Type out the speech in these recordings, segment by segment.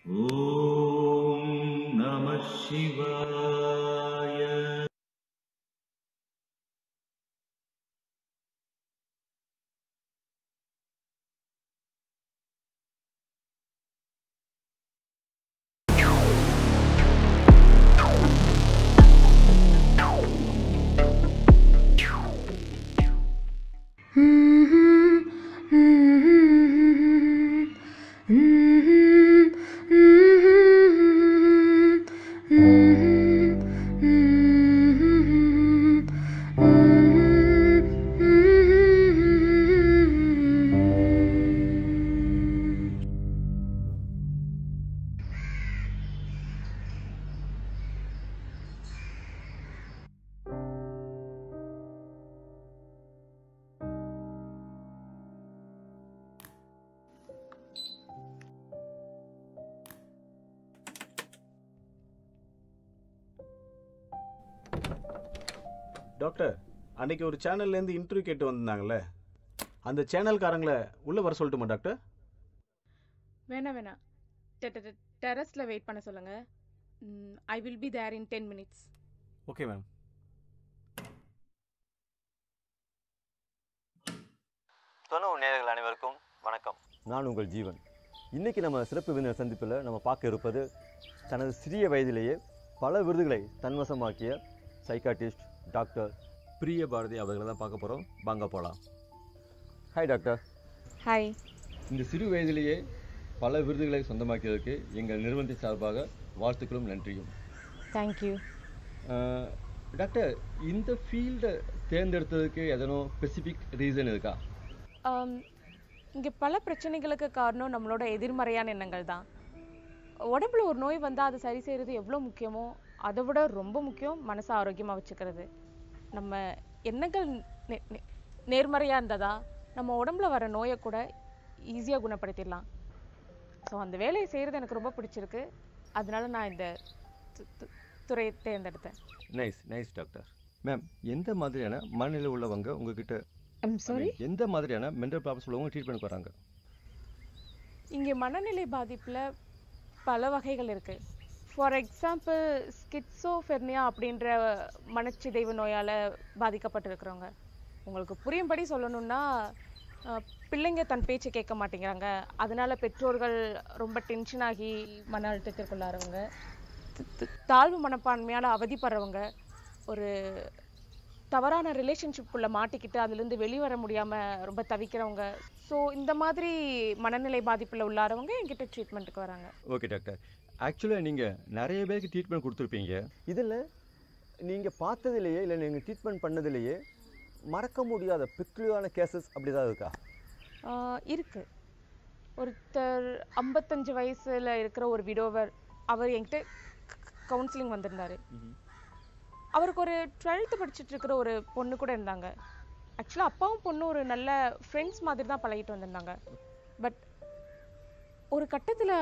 ॐ नमः शिवाय டாக்டர் அன்னைக்கு ஒரு சேனல்லேருந்து இன்டர்வியூ கேட்டு வந்திருந்தாங்கல்ல அந்த சேனல்காரங்களை உள்ளே வர சொல்லட்டுமா டாக்டர் வேணாம் வேணாம் டெரஸில் வெயிட் பண்ண சொல்லுங்க I will be there in ten minutes okay ma'am தொண்ணூறு நேயர்கள் அனைவருக்கும் வணக்கம் நான் உங்கள் ஜீவன் இன்னைக்கு நம்ம சிறப்பு விருந்தினர் சந்திப்பில் நம்ம பார்க்க இருப்பது தனது சிறிய வயதிலேயே பல விருதுகளை தன்வசமாக்கிய சைக்காட்டிஸ்ட் டாக்டர் பிரிய பாரதி அவர்களை தான் பார்க்க போகிறோம் வாங்க போகலாம் ஹாய் டாக்டர் ஹாய் இந்த சிறு வயதிலேயே பல விருதுகளை சொந்தமாக்கியதற்கு எங்கள் நிறுவனத்தின் சார்பாக வாழ்த்துக்களும் நன்றியும் தேங்க்யூ அஹ், டாக்டர் இந்த ஃபீல்டை தேர்ந்தெடுத்ததுக்கு எதனோ ஸ்பெசிஃபிக் ரீசன் இருக்கா இங்கே பல பிரச்சனைகளுக்கு காரணம் நம்மளோட எதிர்மறையான எண்ணங்கள் தான் உடம்புல ஒரு நோய் வந்தால் அது சரி செய்கிறது எவ்வளோ முக்கியமோ அதை விட ரொம்ப முக்கியம் மனசை ஆரோக்கியமாக வச்சுக்கிறது நம்ம எண்ணங்கள் நே- நே- நேர்மறையாக இருந்ததா நம்ம உடம்புல வர நோயை கூட ஈஸியாக குணப்படுத்திடலாம் ஸோ அந்த வேலையை செய்கிறது எனக்கு ரொம்ப பிடிச்சிருக்கு அதனால நான் இந்த து- து- துறையை தேர்ந்தெடுத்தேன் நைஸ் நைஸ் டாக்டர் மேம் எந்த மாதிரியான மனநிலை உள்ளவங்க உங்ககிட்ட ஐம் சாரி எந்த மாதிரியான மென்டல் ப்ராப்ளம்ஸ் உள்ளவங்க ட்ரீட்மெண்ட் வராங்க இங்கே மனநிலை பாதிப்பில் பல வகைகள் இருக்கு ஃபார் எக்ஸாம்பிள் ஸ்கிட்ஸோஃபெர்னியா அப்படின்ற மனச்சிதைவு நோயால் பாதிக்கப்பட்டிருக்கிறவங்க உங்களுக்கு புரியும்படி சொல்லணும்னா அஹ், பிள்ளைங்க தன் பேச்சை கேட்க மாட்டேங்கிறாங்க அதனால பெற்றோர்கள் ரொம்ப டென்ஷன் ஆகி மன அழுத்தத்திற்குள்ளாரவங்க த- த- தாழ்வு மனப்பான்மையால் அவதிப்படுறவங்க ஒரு தவறான ரிலேஷன்ஷிப்புக்குள்ளே மாட்டிக்கிட்டு அதுலேருந்து வெளிவர முடியாமல் ரொம்ப தவிக்கிறவங்க ஸோ இந்த மாதிரி மனநிலை பாதிப்பில் உள்ளாரவங்க என்கிட்ட ட்ரீட்மெண்ட்டுக்கு வராங்க ஓகே டாக்டர் ஆக்சுவலாக நீங்கள் நிறைய பேருக்கு ட்ரீட்மெண்ட் கொடுத்துருப்பீங்க இதில் நீங்கள் பார்த்ததுலேயே இல்லை நீங்கள் ட்ரீட்மெண்ட் பண்ணதுலேயே மறக்க முடியாத பிக்குலியான கேசஸ் அப்படி தான் இருக்கா ஆஹ் இருக்கு ஒருத்தர் ஐம்பத்தஞ்சு வயசுல இருக்கிற ஒரு விடோவர் அவர் என்கிட்ட கவுன்சிலிங் வந்திருந்தாரு அவருக்கு ஒரு டுவெல்த்து படிச்சுட்டு இருக்கிற ஒரு பொண்ணு கூட இருந்தாங்க ஆக்சுவலாக அப்பாவும் பொண்ணும் ஒரு நல்ல ஃப்ரெண்ட்ஸ் மாதிரி தான் பழகிட்டு வந்திருந்தாங்க பட் ஒரு கட்டத்தில்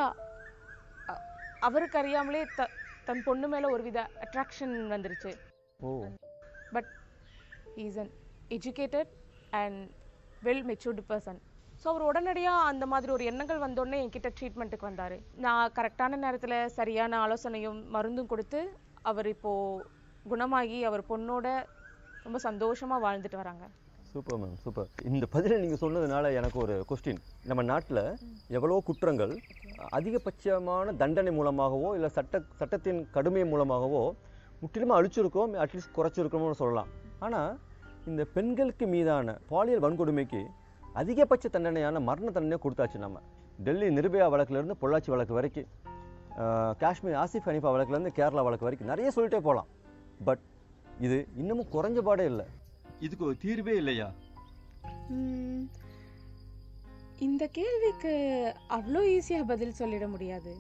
அவருக்கு அறியாமலே த தன் பொண்ணு மேலே ஒரு வித அட்ராக்ஷன் வந்துருச்சு oh but is an educated and well matured person so அவர் உடனடியாக அந்த மாதிரி ஒரு எண்ணங்கள் வந்தோடனே என்கிட்ட ட்ரீட்மெண்ட்டுக்கு வந்தார் நான் கரெக்டான நேரத்தில் சரியான ஆலோசனையும் மருந்தும் கொடுத்து அவர் இப்போது குணமாகி அவர் பொண்ணோட ரொம்ப சந்தோஷமாக வாழ்ந்துட்டு வராங்க சூப்பர் மேம் சூப்பர் இந்த பதிலை நீங்கள் சொன்னதுனால எனக்கு ஒரு கொஸ்டின் நம்ம நாட்டில் எவ்வளோ குற்றங்கள் அதிகபட்சமான தண்டனை மூலமாகவோ இல்லை சட்ட சட்டத்தின் கடுமை மூலமாகவோ முற்றிலுமாக அழிச்சிருக்கோம் அட்லீஸ்ட் குறைச்சிருக்கோம்னு சொல்லலாம் ஆனால் இந்த பெண்களுக்கு மீதான பாலியல் வன்கொடுமைக்கு அதிகபட்ச தண்டனையான மரண தண்டனை கொடுத்தாச்சு நம்ம டெல்லி நிர்பயா வழக்குலேருந்து பொள்ளாச்சி வழக்கு வரைக்கும் ஆஹ், காஷ்மீர் ஆசிஃப் ஹனீஃபா வழக்குலேருந்து கேரளா வழக்கு வரைக்கும் நிறைய சொல்லிட்டே போகலாம் பட் இது இன்னமும் குறைஞ்ச பாடே இல்லை இதுக்கு ஒரு தீர்வே இல்லையா ம், இந்த கேள்விக்கு அவ்வளோ ஈஸியாக பதில் சொல்லிட முடியாது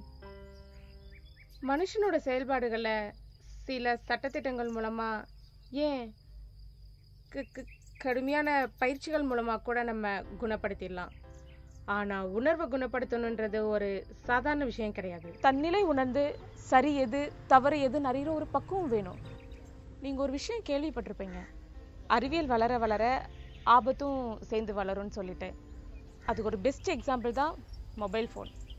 மனுஷனோட செயல்பாடுகளை சில சட்டத்திட்டங்கள் மூலமாக ஏன் க- க- கடுமையான பயிற்சிகள் மூலமாக கூட நம்ம குணப்படுத்திடலாம் ஆனால் உணர்வை குணப்படுத்தணுன்றது ஒரு சாதாரண விஷயம் கிடையாது தன்னிலை உணர்ந்து சரி எது தவறு எதுன்னு அறிகிற ஒரு பக்குவம் வேணும் நீங்கள் ஒரு விஷயம் கேள்விப்பட்டிருப்பீங்க அறிவியல் வளர வளர ஆபத்தும் சேர்ந்து வளரும்னு சொல்லிட்டு அதுக்கு ஒரு பெஸ்ட் எக்ஸாம்பிள் தான் மொபைல் ஃபோன்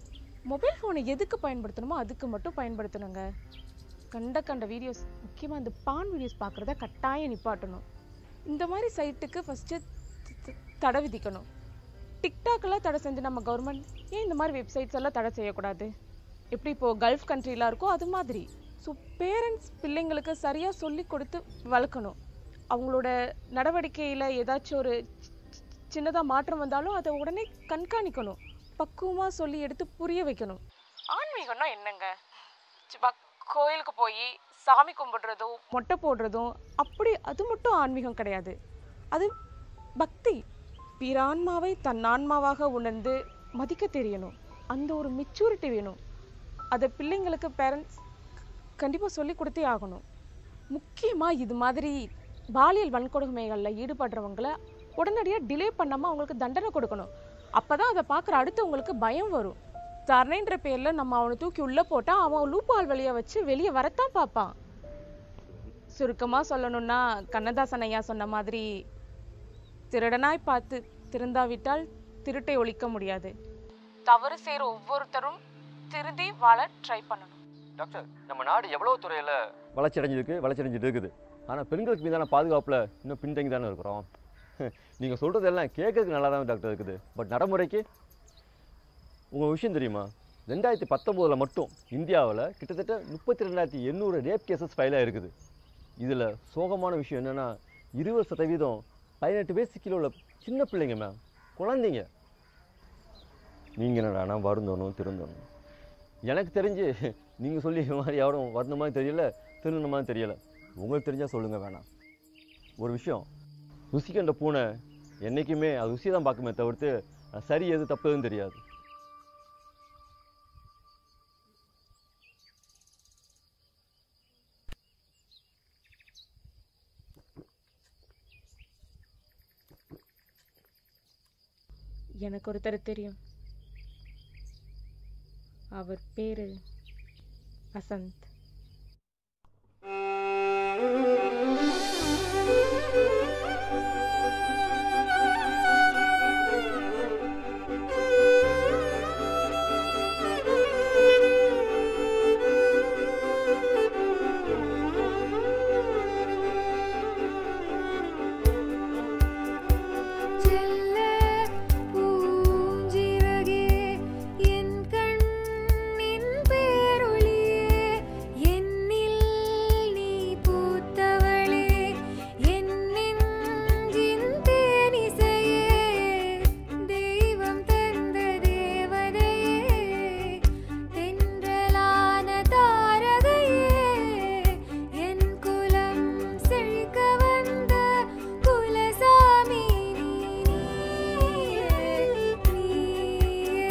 மொபைல் ஃபோனை எதுக்கு பயன்படுத்தணுமோ அதுக்கு மட்டும் பயன்படுத்தணுங்க கண்ட கண்ட வீடியோஸ் முக்கியமாக இந்த பான் வீடியோஸ் பார்க்குறத கட்டாயம் நிப்பாட்டணும் இந்த மாதிரி சைட்டுக்கு ஃபஸ்ட்டு தடை விதிக்கணும் டிக்டாக்கெல்லாம் தடை செஞ்சு நம்ம கவர்மெண்ட் ஏன் இந்த மாதிரி வெப்சைட்ஸ் எல்லாம் தடை செய்யக்கூடாது எப்படி இப்போது கல்ஃப் கண்ட்ரிலாம் இருக்கோ அது மாதிரி ஸோ பேரண்ட்ஸ் பிள்ளைங்களுக்கு சரியாக சொல்லி கொடுத்து வளர்க்கணும் அவங்களோட நடவடிக்கையில் ஏதாச்சும் ஒரு சின்னதாக மாற்றம் வந்தாலும் அதை உடனே கண்காணிக்கணும் பக்குவமாக சொல்லி எடுத்து புரிய வைக்கணும் ஆன்மீகம்னா என்னங்க சும்மா கோயிலுக்கு போய் சாமி கும்பிடுறதும் மொட்டை போடுறதும் அப்படி அது மட்டும் ஆன்மீகம் கிடையாது அது பக்தி பிற ஆன்மாவை தன் ஆன்மாவாக உணர்ந்து மதிக்க தெரியணும் அந்த ஒரு மெச்சூரிட்டி வேணும் அதை பிள்ளைங்களுக்கு பேரண்ட்ஸ் கண்டிப்பாக சொல்லி கொடுத்தே ஆகணும் முக்கியமாக இது மாதிரி பாலியல் வன்கொடுமைகளில் ஈடுபடுறவங்கள உடனடியாக டிலே பண்ணாமல் அவங்களுக்கு தண்டனை கொடுக்கணும் அப்போ தான் அதை பார்க்குற அடுத்தவங்களுக்கு பயம் வரும் தரணைன்ற பேரில் நம்ம அவனை தூக்கி உள்ளே போட்டால் அவன் லூப்பால் வழியை வச்சு வெளியே வரத்தான் பார்ப்பான் சுருக்கமாக சொல்லணும்னா கண்ணதாசன் ஐயா சொன்ன மாதிரி திருடனாய் பார்த்து திருந்தாவிட்டால் திருட்டை ஒழிக்க முடியாது தவறு செய்கிற ஒவ்வொருத்தரும் திருதி வாழ ட்ரை பண்ணணும் டாக்டர் நம்ம நாடு எவ்வளோ துறையில் வளர்ச்சி அடைஞ்சிருக்கு வளர்ச்சி அடைஞ்சிட்டு இருக்குது ஆனால் பெண்களுக்கு மீதான பாதுகாப்பில் இன்னும் பின்தங்கி தானே இருக்கிறோம் நீங்கள் சொல்கிறதெல்லாம் கேட்கறதுக்கு நல்லா தான் டாக்டர் இருக்குது பட் நடைமுறைக்கு உங்கள் விஷயம் தெரியுமா ரெண்டாயிரத்தி பத்தொம்போதில் மட்டும் இந்தியாவில் கிட்டத்தட்ட முப்பத்தி ரெண்டாயிரத்தி எண்ணூறு ரேப் கேசஸ் ஃபைலாக இருக்குது இதில் சோகமான விஷயம் என்னென்னா இருபது சதவீதம் பதினெட்டு வயசு கீழே உள்ள சின்ன பிள்ளைங்க மேம் குழந்தைங்க நீங்கள் என்னடானா வருந்தணும் திருந்தணும் எனக்கு தெரிஞ்சு நீங்கள் சொல்லி இந்த மாதிரி யாரும் வரணும் மாதிரி தெரியல திருந்த மாதிரி தெரியல உங்களுக்கு தெரிஞ்சால் சொல்லுங்கள் வேணாம் ஒரு விஷயம் ருசி கண்ட பூனை என்றைக்குமே அது ருசி தான் பார்க்குமே தவிர்த்து அது சரி எது தப்பு எதுவும் தெரியாது எனக்கு ஒருத்தர் தெரியும் அவர் பேரு வசந்த் செல்ல பூஞ்சிறகே என் கண்ணின் பேரொளியே என்னில் நீ பூத்தவளே என் நெஞ்சின் தேனிசையே தெய்வம் தந்த தேவதையே தென்றலான தாரகையே என் குலம் செழிக்க வந்த குலசாமி நீயே நீயே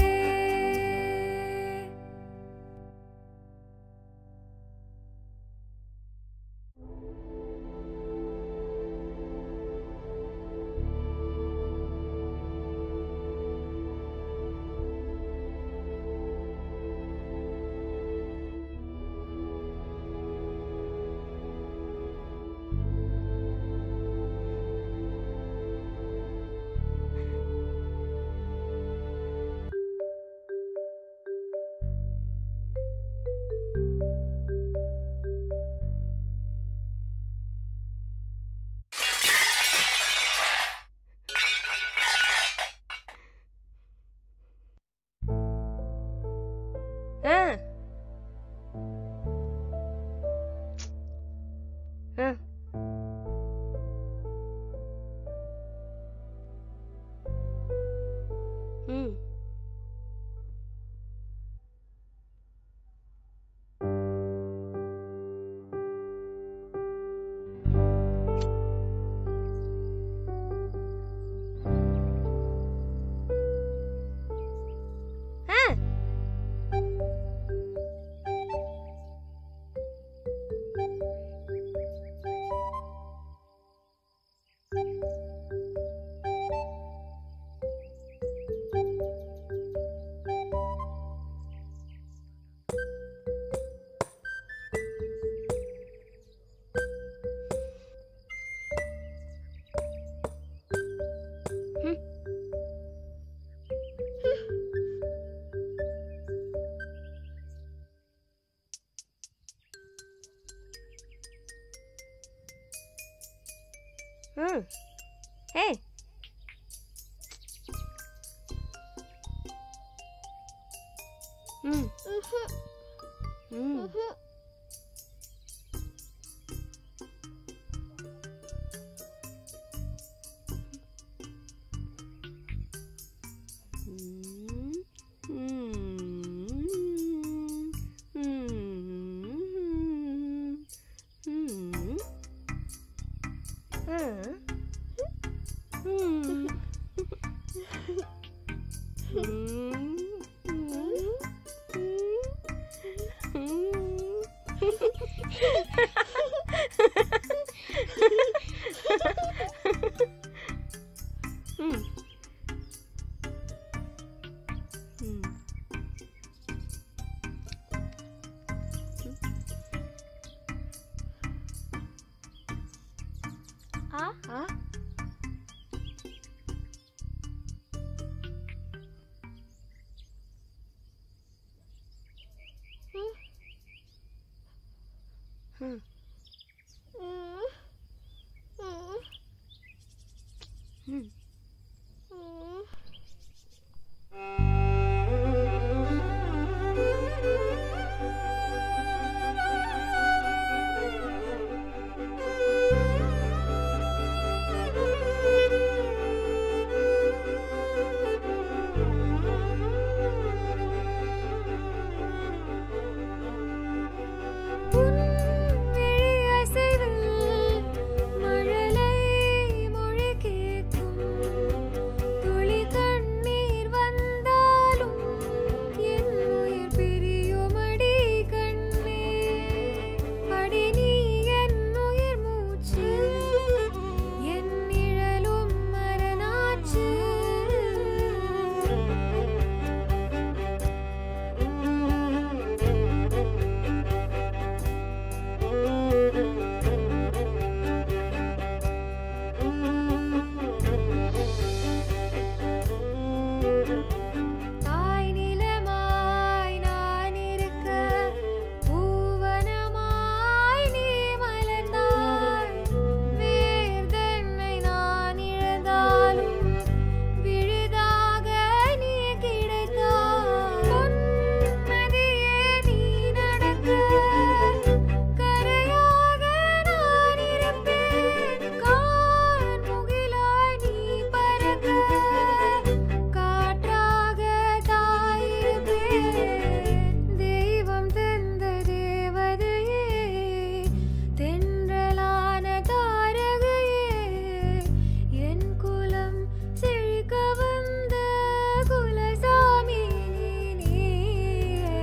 ஆ ஆ ம் ஆ ஏய் ம் ம் ம் ம் ம் ஆ ம் ம் ம் ஆ ஆ ம் ம் மழலை மொழி கேட்கும் துளி கண்ணீர் வந்தாலும் என் உயிர் பிரியுமடி கண்ணே அடி நீ என் உயிர் மூச்சு என் நிழலும் மரணாச்சு தாய் நிலமாய் நான் இருக்க பூவனமாய் நீ மலர்ந்தாய் வேர்தன்னை நான் இழந்தாலும் விழுதாக நீ கிடைத்தாய் பொன்மதியே நீ நடக்க கரையாக நான் இருப்பேன் கான் முகிலாய் நீ பறக்க காற்றாக தாயிருப்பேன் தெய்வம் தந்த தேவதையே தென்றலான தாரகையே என் குலம் செழிக்க வந்த குலசாமி நீயே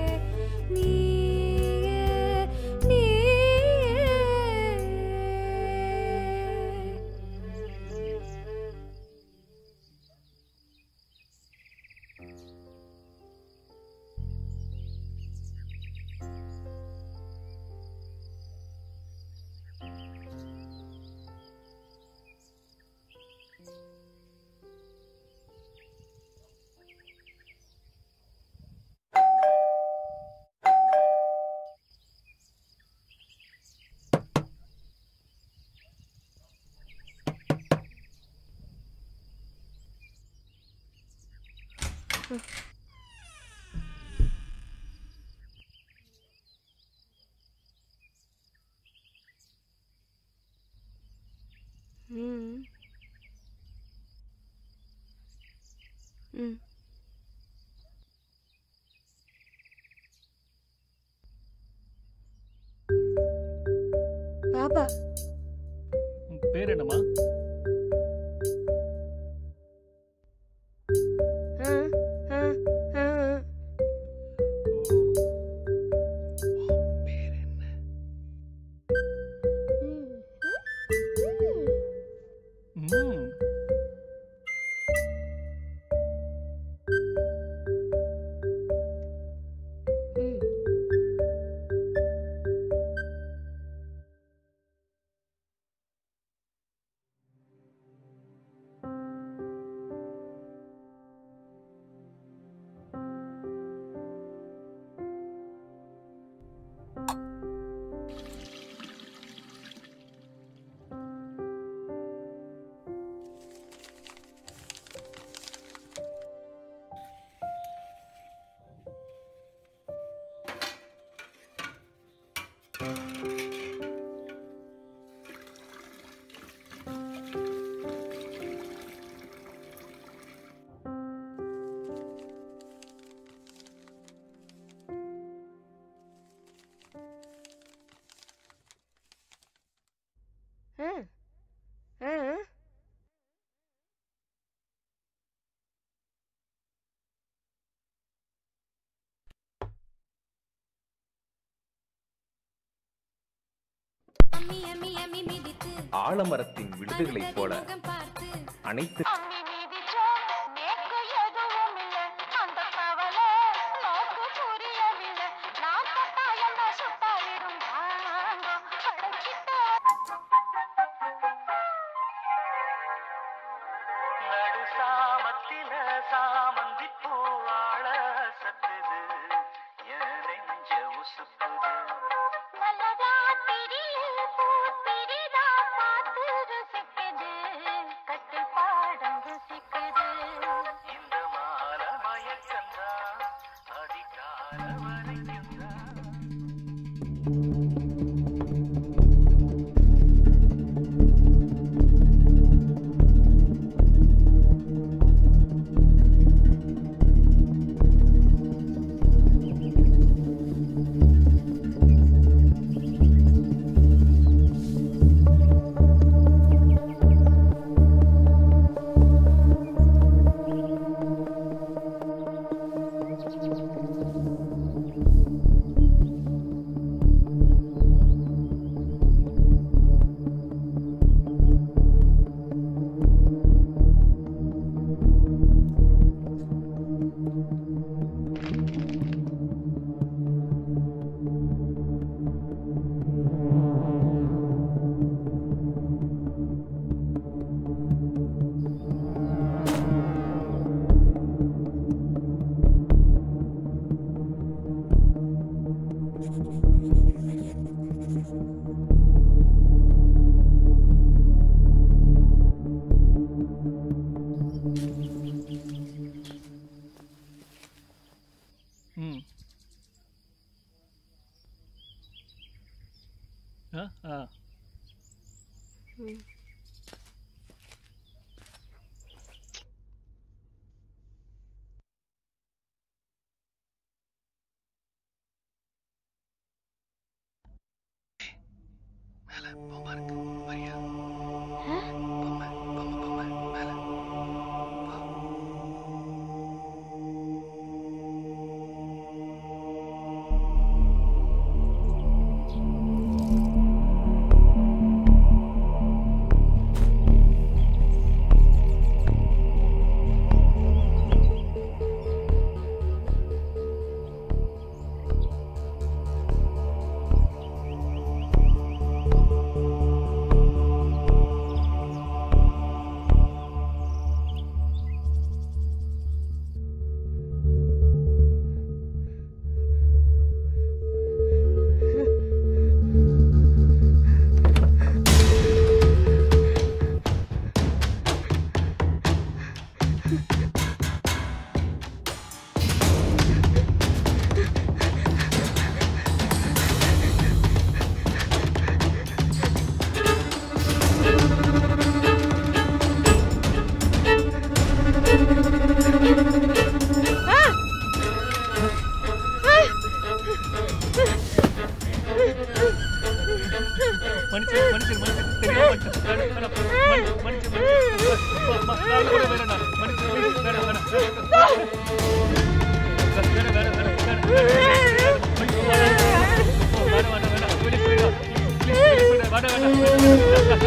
நீயே நீயே ம் ம் பாப்பா உன் பேர் என்னம்மா ஆ ஆ ஆ பேர் என்ன ம் ம் ஆலமரத்தின் விடுதுகளைப் போல அனைத்து நடு சாமத்தில சாமந்தி பூவாழ சத்துது என் நெஞ்ச உசுப்புது இந்த மால மயக்கந்தான் அதிகால வரைக்கும் ம் ஆ ஆ ம் மன்னிச்சு மன்னிச்சு மன்னிச்சு தெரியாம மன்னிச்சு வேணாம், வேணாம், மன்னிச்சு மன்னிச்சு மன்னிச்சு ம- ம- நான் கூட வேணாம் நான். மன்னிச்சு please, வேணாம் வேணாம் வேணாம் வேணாம் வேணாம் வேணாம் வேணாம் ஐயோ, வேணாம் வேணாம் வேணாம் வேணாம் வெளியே போயிடலாம் Please, வெளியே போயிடலாம். வேணாம்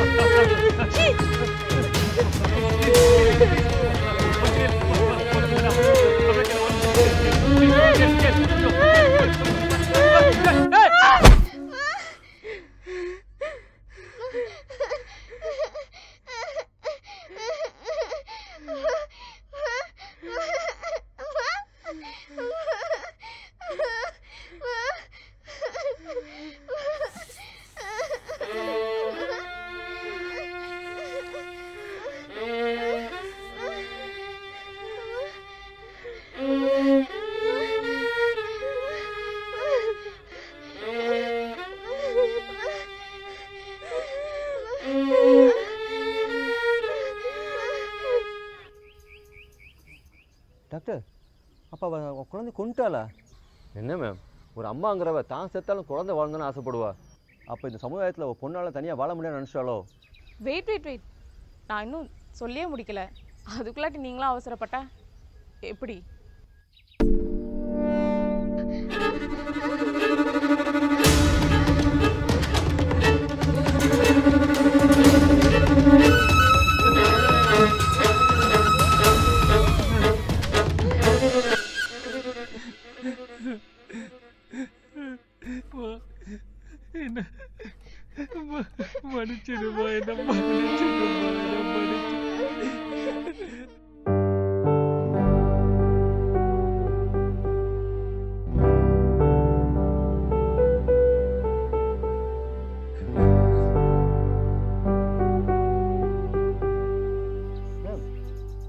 டாக்டர் அப்போ அவ அவ குழந்தை கொண்டுட்டாளா என்ன மேம் ஒரு அம்மாங்கிறவ தான் செத்தாலும் குழந்தை வாழ்ந்தோன்னு ஆசைப்படுவா அப்போ இந்த சமுதாயத்தில் ஒரு பொண்ணால் தனியாக வாழ முடியாதுன்னு நினச்சிட்டாலோ வெயிட் வெயிட் வெயிட் நான் இன்னும் சொல்லியே முடிக்கல அதுக்குள்ளாட்டி நீங்களும் அவசரப்பட்டா எப்படி ஆ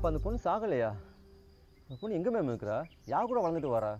அப்போ அந்த பொண்ணு சாகலையா அந்த பொண்ணு எங்கே மேம் இருக்கிறா யார் கூட வளர்ந்துட்டு வரா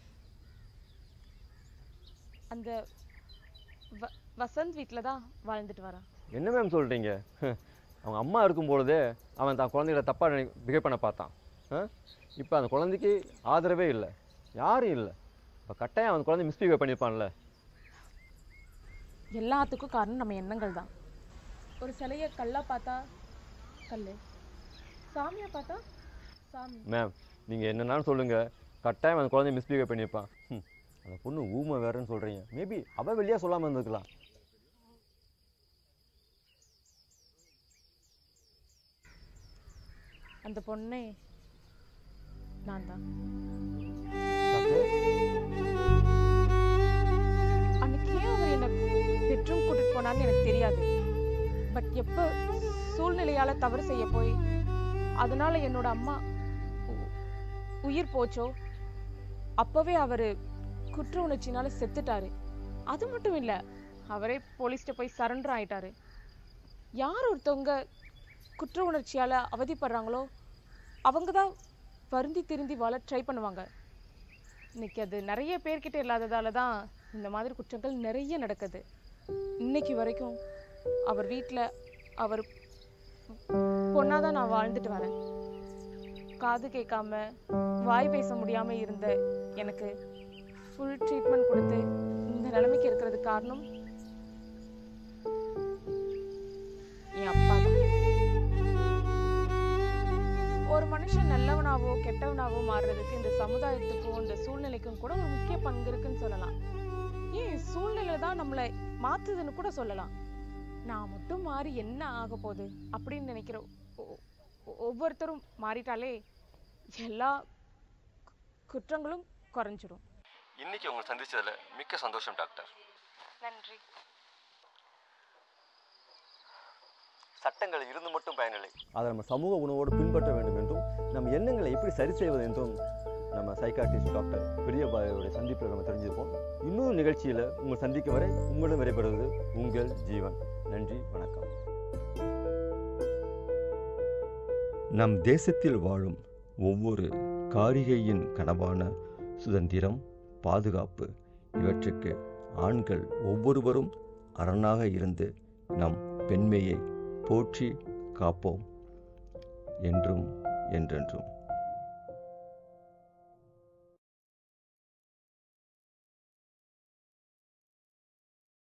அந்த வ- வசந்த் வீட்டில் தான் வாழ்ந்துட்டு வரான் என்ன மேம் சொல்கிறீங்க அவங்க அம்மா இருக்கும் பொழுதே அவன் தான் குழந்தைகளை தப்பாக பிஹேவ் பண்ண பார்த்தான் இப்போ அந்த குழந்தைக்கு ஆதரவே இல்லை யாரும் இல்லை இப்போ கட்டாயம் அந்த குழந்தை மிஸ்பிஹேவ் பண்ணியிருப்பான்ல எல்லாத்துக்கும் காரணம் நம்ம எண்ணங்கள் தான் ஒரு சிலையை கல்லா பார்த்தா கல் சாமியை பார்த்தா சாமி மேம் நீங்கள் என்னென்னு சொல்லுங்கள் கட்டாயம் அந்த குழந்தை மிஸ்பிஹேவ் பண்ணியிருப்பான் ம், அந்த பொண்ணு ஊமை வேறன்னு சொல்கிறீங்க மேபி அவள் வெளியே சொல்லாமல் இருந்திருக்கலாம் அந்த பொண்ணே நான் தான் டாக்டர் அன்னைக்கு ஏன் அவர் என்னை பெட்ரூம் கூட்டிட்டு போனான்னு எனக்கு தெரியாது பட் எப்போ சூழ்நிலையால தவறு செய்ய போய் அதனால என்னோட அம்மா உ- உயிர் போச்சோ அப்பவே அவர் குற்ற உணர்ச்சினால செத்துட்டாரு அது மட்டும் இல்ல அவரே போலீஸ்கிட்ட போய் சரண்டர் ஆயிட்டாரு யார் ஒருத்தவங்க குற்ற உணர்ச்சியால அவதிப்படுறாங்களோ அவங்க தான் வருந்தி திருந்தி வாழ ட்ரை பண்ணுவாங்க இன்னைக்கு அது நிறைய பேர்கிட்ட இல்லாததால தான் இந்த மாதிரி குற்றங்கள் நிறைய நடக்குது இன்னைக்கு வரைக்கும் அவர் வீட்டில் அவர் பொண்ணாதான் தான் நான் வாழ்ந்துட்டு வரேன் காது கேட்காம வாய் பேச முடியாம இருந்த எனக்கு ஃபுல் ட்ரீட்மெண்ட் கொடுத்து இந்த நிலைமைக்கு இருக்கிறதுக்கு காரணம் என் அப்பா தான் ஒரு மனுஷன் நல்லவனாவோ கெட்டவனாவோ மாறுறதுக்கு இந்த சமுதாயத்துக்கும் இந்த சூழ்நிலைக்கும் கூட ஒரு முக்கிய பங்கு இருக்குன்னு சொல்லலாம் ஏன் சூழ்நிலை தான் நம்மளை மாத்துதுன்னு கூட சொல்லலாம் நான் மட்டும் மாறி என்ன ஆக போகுது அப்படின்னு நினைக்கிற ஒ- ஒ- ஒவ்வொருத்தரும் மாறிட்டாலே எல்லா கு- குற்றங்களும் குறைஞ்சிடும் இன்னைக்கு உங்களை சந்திச்சதில் மிக்க சந்தோஷம் டாக்டர் நன்றி சட்டங்கள் இருந்து மட்டும் பயனில்லை அதை நம்ம சமூக உணவோடு பின்பற்ற வேண்டும் என்றும் நம்ம எண்ணங்களை எப்படி சரி செய்வது என்றும் நம்ம சைக்காட்ரிஸ்ட் டாக்டர் பெரியபாயோடைய சந்திப்பில் நம்ம தெரிஞ்சிருப்போம் இன்னொரு நிகழ்ச்சியில் உங்களை சந்திக்கும் வரை உங்களிடம் விடைபெறுவது உங்கள் ஜீவன் நன்றி வணக்கம் நம் தேசத்தில் வாழும் ஒவ்வொரு காரிகையின் கனவான சுதந்திரம் பாதுகாப்பு இவற்றுக்கு ஆண்கள் ஒவ்வொருவரும் அரணாக இருந்து நம் பெண்மையை போற்றி காப்போம் என்றும் என்றென்றும்